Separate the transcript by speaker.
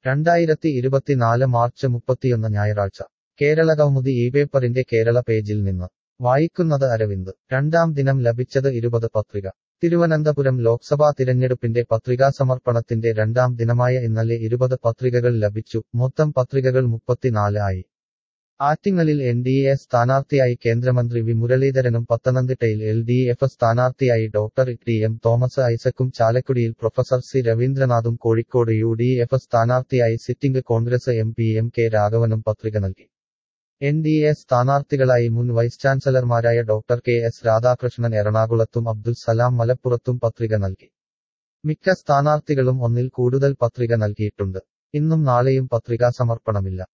Speaker 1: രണ്ടായിരത്തി ഇരുപത്തിനാല് മാർച്ച് മുപ്പത്തിയൊന്ന് ഞായറാഴ്ച കേരള കൗമുദി ഈ പേപ്പറിന്റെ കേരള പേജിൽ നിന്ന് വായിക്കുന്നത് അരവിന്ദ് രണ്ടാം ദിനം ലഭിച്ചത് ഇരുപത് പത്രിക തിരുവനന്തപുരം ലോക്സഭാ തിരഞ്ഞെടുപ്പിന്റെ പത്രികാസമർപ്പണത്തിന്റെ രണ്ടാം ദിനമായ ഇന്നലെ ഇരുപത് പത്രികകൾ ലഭിച്ചു മൊത്തം പത്രികകൾ മുപ്പത്തിനാല് ആയി ആറ്റിങ്ങലിൽ എൻ ഡി എ സ്ഥാനാർത്ഥിയായി കേന്ദ്രമന്ത്രി വി മുരളീധരനും പത്തനംതിട്ടയിൽ എൽ ഡി എഫ് സ്ഥാനാർത്ഥിയായി ഡോക്ടർ ടി എം തോമസ് ഐസക്കും ചാലക്കുടിയിൽ പ്രൊഫസർ സി രവീന്ദ്രനാഥും കോഴിക്കോട് യു ഡി എഫ് സ്ഥാനാർത്ഥിയായി sitting Congress M P M K രാഘവനും പത്രിക നൽകി എൻ ഡി എ സ്ഥാനാർത്ഥികളായി മുൻ വൈസ് ചാൻസലർമാരായ ഡോക്ടർ കെ എസ് രാധാകൃഷ്ണൻ എറണാകുളത്തും അബ്ദുൽ സലാം മലപ്പുറത്തും പത്രിക നൽകി മിക്ക സ്ഥാനാർത്ഥികളും ഒന്നിൽ കൂടുതൽ പത്രിക നൽകിയിട്ടുണ്ട് ഇന്നും നാളെയും പത്രികാ സമർപ്പണമില്ല